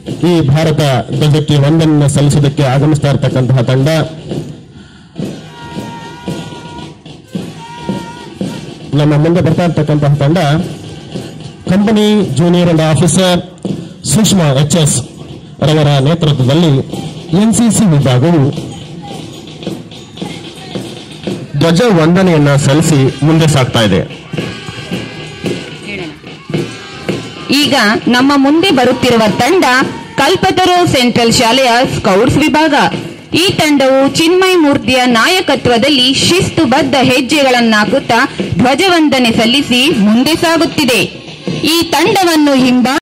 ಈ ಭಾರತ ಧ್ವಜಕ್ಕೆ ವಂದನೆಯನ್ನು ಸಲ್ಲಿಸೋದಕ್ಕೆ ಆಗಮಿಸ್ತಾ ಇರತಕ್ಕಂತಹ ತಂಡ ನಮ್ಮ ಮುಂದೆ ಬರ್ತಾ ಇರ್ತಕ್ಕಂತಹ ತಂಡ company junior and officer Sushma H S ರವರ ನೇತೃತ್ವದಲ್ಲಿ ಎನ್ಸಿಸಿ ವಿಭಾಗವು ಧ್ವಜ ವಂದನೆಯನ್ನ ಸಲ್ಲಿಸಿ ಮುಂದೆ ಸಾಗ್ತಾ ಇದೆ ಈಗ ನಮ್ಮ ಮುಂದೆ ಬರುತ್ತಿರುವ ತಂಡ ಕಲ್ಪತರು ಸೆಂಟ್ರಲ್ ಶಾಲೆಯ ಸ್ಕೌಟ್ಸ್ ವಿಭಾಗ ಈ ತಂಡವು ಚಿನ್ಮಯ್ ಮೂರ್ತಿಯ ನಾಯಕತ್ವದಲ್ಲಿ ಶಿಸ್ತುಬದ್ಧ ಹೆಜ್ಜೆಗಳನ್ನಾಕುತ್ತಾ ಧ್ವಜವಂದನೆ ಸಲ್ಲಿಸಿ ಮುಂದೆ ಸಾಗುತ್ತಿದೆ ಈ ತಂಡವನ್ನು ಹಿಂಬ